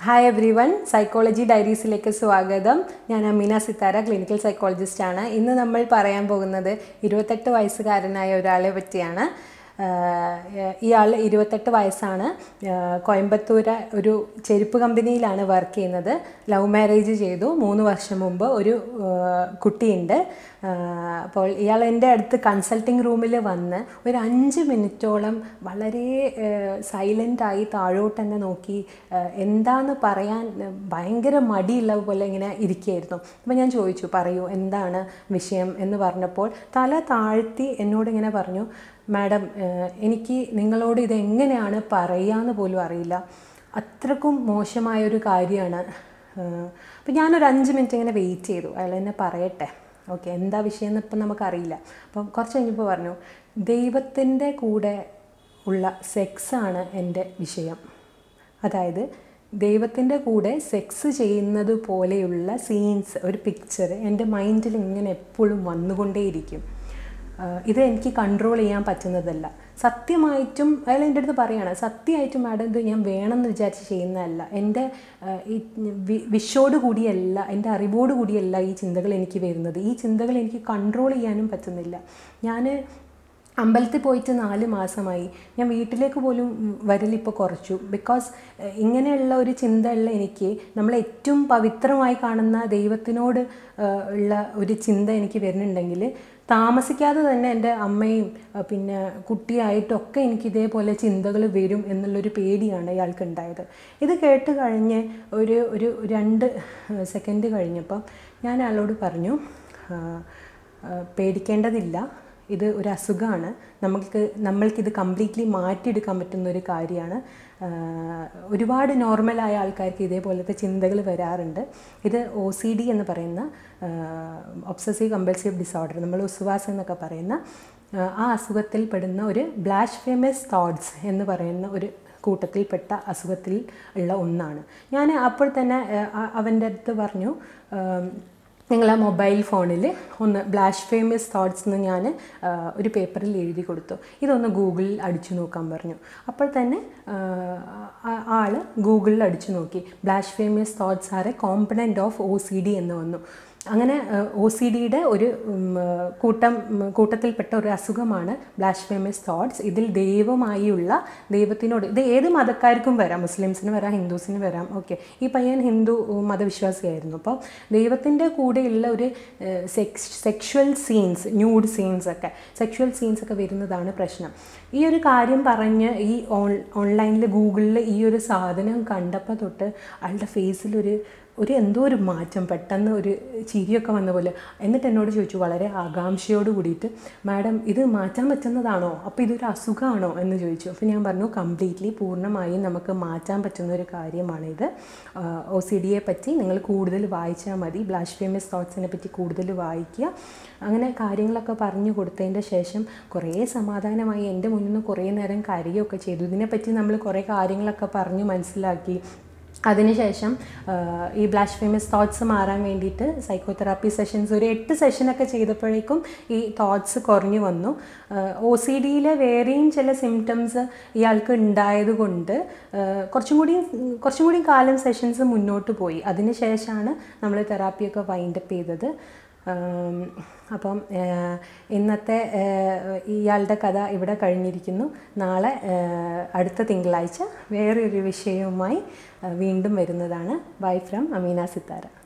hi everyone psychology ഡയറീസിലേക്ക് സ്വാഗതം ഞാൻ അമീന സിത്താര ക്ലിനിക്കൽ സൈക്കോളജിസ്റ്റ് ആണ് ഇന്ന് നമ്മൾ പറയാൻ പോകുന്നത് ഇരുപത്തെട്ട് വയസ്സുകാരനായ ഒരാളെ പറ്റിയാണ് ആഹ് ഇയാൾ ഇരുപത്തെട്ട് വയസ്സാണ് ആഹ് കോയമ്പത്തൂര് ഒരു ചെരുപ്പ് കമ്പനിയിലാണ് വർക്ക് ചെയ്യുന്നത് ലവ് മാരേജ് ചെയ്തു മൂന്ന് വർഷം മുമ്പ് ഒരു ആഹ് കുട്ടിയുണ്ട് ആഹ് അപ്പോൾ ഇയാൾ എൻ്റെ അടുത്ത് കൺസൾട്ടിങ് റൂമിൽ വന്ന് ഒരു അഞ്ച് മിനിറ്റോളം വളരെ സൈലൻ്റായി താഴോട്ട് തന്നെ നോക്കി ആഹ് എന്താന്ന് പറയാൻ ഭയങ്കര മടിയുള്ള പോലെ ഇങ്ങനെ ഇരിക്കുകയായിരുന്നു അപ്പോൾ ഞാൻ ചോദിച്ചു പറയൂ എന്താണ് വിഷയം എന്ന് പറഞ്ഞപ്പോൾ തല താഴ്ത്തി എന്നോട് ഇങ്ങനെ പറഞ്ഞു മാഡം ഏഹ് എനിക്ക് നിങ്ങളോട് ഇത് എങ്ങനെയാണ് പറയാന്ന് പോലും അറിയില്ല അത്രക്കും മോശമായൊരു കാര്യമാണ് അപ്പം ഞാനൊരു അഞ്ച് മിനിറ്റ് ഇങ്ങനെ വെയിറ്റ് ചെയ്തു അയാൾ എന്നെ പറയട്ടെ ഓക്കെ എന്താ വിഷയം എന്ന് ഇപ്പം നമുക്കറിയില്ല അപ്പം കുറച്ച് കഴിഞ്ഞപ്പോൾ പറഞ്ഞു ദൈവത്തിൻ്റെ കൂടെ ഉള്ള സെക്സാണ് എൻ്റെ വിഷയം അതായത് ദൈവത്തിൻ്റെ കൂടെ സെക്സ് ചെയ്യുന്നത് പോലെയുള്ള സീൻസ് ഒരു പിക്ചർ എൻ്റെ മൈൻഡിൽ ഇങ്ങനെ എപ്പോഴും വന്നുകൊണ്ടേയിരിക്കും ആഹ് ഇത് എനിക്ക് കൺട്രോൾ ചെയ്യാൻ പറ്റുന്നതല്ല സത്യമായിട്ടും അയാൾ എൻ്റെ അടുത്ത് പറയുകയാണ് സത്യമായിട്ടും മാഡം ഇത് ഞാൻ വേണമെന്ന് വിചാരിച്ച് ചെയ്യുന്നതല്ല എൻ്റെ ആഹ് ഈ വി- വിഷോട് കൂടിയല്ല എൻ്റെ അറിവോട് കൂടിയല്ല ഈ ചിന്തകൾ എനിക്ക് വരുന്നത് ഈ ചിന്തകൾ എനിക്ക് കൺട്രോൾ ചെയ്യാനും പറ്റുന്നില്ല ഞാൻ അമ്പലത്തിൽ പോയിട്ട് നാല് മാസമായി ഞാൻ വീട്ടിലേക്ക് പോലും വരലിപ്പോൾ കുറച്ചു ബിക്കോസ് ഇങ്ങനെയുള്ള ഒരു ചിന്തയുള്ള എനിക്ക് നമ്മൾ ഏറ്റവും പവിത്രമായി കാണുന്ന ദൈവത്തിനോട് ഏഹ്, ഉള്ള ഒരു ചിന്ത എനിക്ക് വരുന്നുണ്ടെങ്കിൽ താമസിക്കാതെ തന്നെ എൻ്റെ അമ്മയും ഏഹ്, പിന്നെ കുട്ടിയായിട്ടൊക്കെ എനിക്ക് ഇതേപോലെ ചിന്തകൾ വരും എന്നുള്ളൊരു പേടിയാണ് ഇയാൾക്ക് ഉണ്ടായത് ഇത് കേട്ട് കഴിഞ്ഞ് ഒരു ഒരു രണ്ട് സെക്കൻഡ് കഴിഞ്ഞപ്പം ഞാൻ അയാളോട് പറഞ്ഞു ആഹ്, ആഹ്, പേടിക്കേണ്ടതില്ല ഇത് ഒരു അസുഖമാണ് നമ്മൾക്ക് നമ്മൾക്കിത് കംപ്ലീറ്റ്ലി മാറ്റിയെടുക്കാൻ പറ്റുന്ന ഒരു കാര്യമാണ് ആഹ് ഒരുപാട് നോർമലായ ആൾക്കാർക്ക് ഇതേപോലത്തെ ചിന്തകൾ വരാറുണ്ട് ഇത് ഒ സി ഡി എന്ന് പറയുന്ന ഒബ്സസീവ് കമ്പൾസീവ് ഡിസോർഡർ നമ്മൾ ഉസ്വാസ് എന്നൊക്കെ പറയുന്ന ആഹ് ആ അസുഖത്തിൽ പെടുന്ന ഒരു ബ്ലാഷ് ഫേമസ് തോട്ട്സ് എന്ന് പറയുന്ന ഒരു കൂട്ടത്തിൽപ്പെട്ട അസുഖത്തിൽ ഉള്ള ഒന്നാണ് ഞാൻ അപ്പോൾ തന്നെ ആഹ് അവൻ്റെ അടുത്ത് പറഞ്ഞു ആം, നിങ്ങൾ ആ മൊബൈൽ ഫോണിൽ ഒന്ന് ബ്ലാഷ് ഫേമസ് തോട്ട്സ് എന്ന് ഞാൻ ഒരു പേപ്പറിൽ എഴുതി കൊടുത്തു ഇതൊന്ന് ഗൂഗിളിൽ അടിച്ചു നോക്കാൻ പറഞ്ഞു അപ്പോൾ തന്നെ ആൾ ഗൂഗിളിൽ അടിച്ചു നോക്കി ബ്ലാഷ് famous thoughts are a component of O C D എന്ന് വന്നു അങ്ങനെ ഒ സി ഡിയുടെ ഒരു ഉം, ആ, കൂട്ടം ഉം, കൂട്ടത്തിൽപ്പെട്ട ഒരു അസുഖമാണ് ബ്ലാഷ്ഫേമസ് തോട്ട്സ് ഇതിൽ ദൈവമായുള്ള ദൈവത്തിനോട് ഇത് ഏത് മതക്കാർക്കും വരാം മുസ്ലിംസിന് വരാം ഹിന്ദുസിന് വരാം ഓക്കെ ഈ പയ്യൻ ഹിന്ദു ഉം, മതവിശ്വാസിയായിരുന്നു അപ്പോൾ ദൈവത്തിൻ്റെ കൂടെയുള്ള ഒരു sex sexual scenes nude scenes ഒക്കെ സെക്ഷുവൽ സീൻസ് ഒക്കെ വരുന്നതാണ് പ്രശ്നം ഈ ഒരു കാര്യം പറഞ്ഞ് ഈ ഓൺ ഓൺലൈനിൽ ഗൂഗിളിൽ ഈ ഒരു സാധനം കണ്ടപ്പോൾ തൊട്ട് ആളുടെ ഫേസിലൊരു ഒരു എന്തോ ഒരു മാറ്റം പെട്ടെന്ന് ഒരു ചിരിയൊക്കെ വന്ന പോലെ എന്നിട്ട് എന്നോട് ചോദിച്ചു വളരെ ആകാംക്ഷയോട് കൂടിയിട്ട് മാഡം ഇത് മാറ്റാൻ പറ്റുന്നതാണോ അപ്പോൾ ഇതൊരു അസുഖമാണോ എന്ന് ചോദിച്ചു അപ്പോൾ ഞാൻ പറഞ്ഞു കംപ്ലീറ്റ്ലി പൂർണ്ണമായും നമുക്ക് മാറ്റാൻ പറ്റുന്ന ഒരു കാര്യമാണിത് ഒ സി ഡിയെ പറ്റി നിങ്ങൾ കൂടുതൽ വായിച്ചാൽ മതി ബ്ലാഷ് ഫേമസ് തോട്ട്സിനെ പറ്റി കൂടുതൽ വായിക്കുക അങ്ങനെ കാര്യങ്ങളൊക്കെ പറഞ്ഞു കൊടുത്തതിൻ്റെ ശേഷം കുറേ സമാധാനമായി എൻ്റെ മുന്നിൽ നിന്ന് കുറേ നേരം കരയൊക്കെ ചെയ്തു ഇതിനെപ്പറ്റി നമ്മൾ കുറേ കാര്യങ്ങളൊക്കെ പറഞ്ഞ് മനസ്സിലാക്കി അതിനുശേഷം ആഹ്, ഈ ബ്ലാഷ് ഫേമസ് തോട്ട്സ് മാറാൻ വേണ്ടിയിട്ട് സൈക്കോതെറാപ്പി സെഷൻസ് ഒരു എട്ട് സെഷനൊക്കെ ചെയ്തപ്പോഴേക്കും ഈ തോട്ട്സ് കുറഞ്ഞു വന്നു ഒ സി ഡിയിലെ വേറെയും ചില സിംറ്റംസ് ഇയാൾക്ക് ഉണ്ടായത് കൊണ്ട് ആഹ്, കുറച്ചും കൂടി കുറച്ചും കൂടി കാലം സെഷൻസ് മുന്നോട്ട് പോയി അതിനുശേഷമാണ് നമ്മൾ തെറാപ്പിയൊക്കെ വൈൻഡപ്പ് ചെയ്തത് ആം, അപ്പം ഏഹ്, ഇന്നത്തെ ഏഹ്, ഇയാളുടെ കഥ ഇവിടെ കഴിഞ്ഞിരിക്കുന്നു നാളെ ഏഹ്, അടുത്ത തിങ്കളാഴ്ച വേറൊരു വിഷയവുമായി ഏഹ്, വീണ്ടും വരുന്നതാണ് ബൈ ഫ്രം അമീന സിത്താര